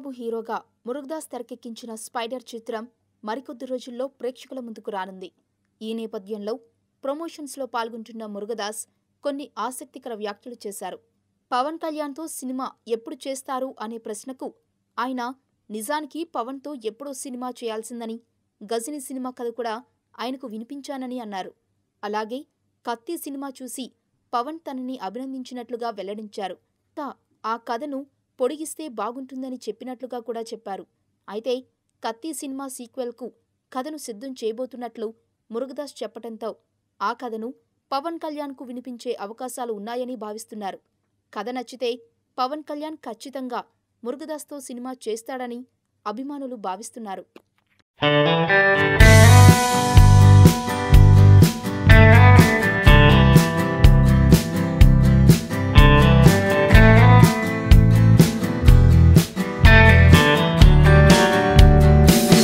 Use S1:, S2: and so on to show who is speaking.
S1: బాబు హీరోగా మురుగదాస్ తెరకెక్కించిన స్పైడర్ చిత్రం మరికొద్ది రోజుల్లో ప్రేక్షకుల ముందుకు రానుంది ఈ నేపథ్యంలో ప్రమోషన్స్లో పాల్గొంటున్న మురుగదాస్ కొన్ని ఆసక్తికర వ్యాఖ్యలు చేశారు పవన్ కళ్యాణ్తో సినిమా ఎప్పుడు చేస్తారు అనే ప్రశ్నకు ఆయన నిజానికి పవన్తో ఎప్పుడో సినిమా చేయాల్సిందని గజని సినిమా కథ కూడా ఆయనకు వినిపించానని అన్నారు అలాగే కత్తి సినిమా చూసి పవన్ తనని అభినందించినట్లుగా వెల్లడించారు తా ఆ కథను పొడిగిస్తే బాగుంటుందని చెప్పినట్లుగా కూడా చెప్పారు అయితే కత్తి సినిమా సీక్వెల్కు కథను సిద్ధం చేయబోతున్నట్లు మురుగదాస్ చెప్పటంతో ఆ కథను పవన్ కళ్యాణ్కు వినిపించే అవకాశాలు ఉన్నాయని భావిస్తున్నారు కథ నచ్చితే పవన్ కళ్యాణ్ ఖచ్చితంగా మురుగదాస్తో సినిమా చేస్తాడని అభిమానులు భావిస్తున్నారు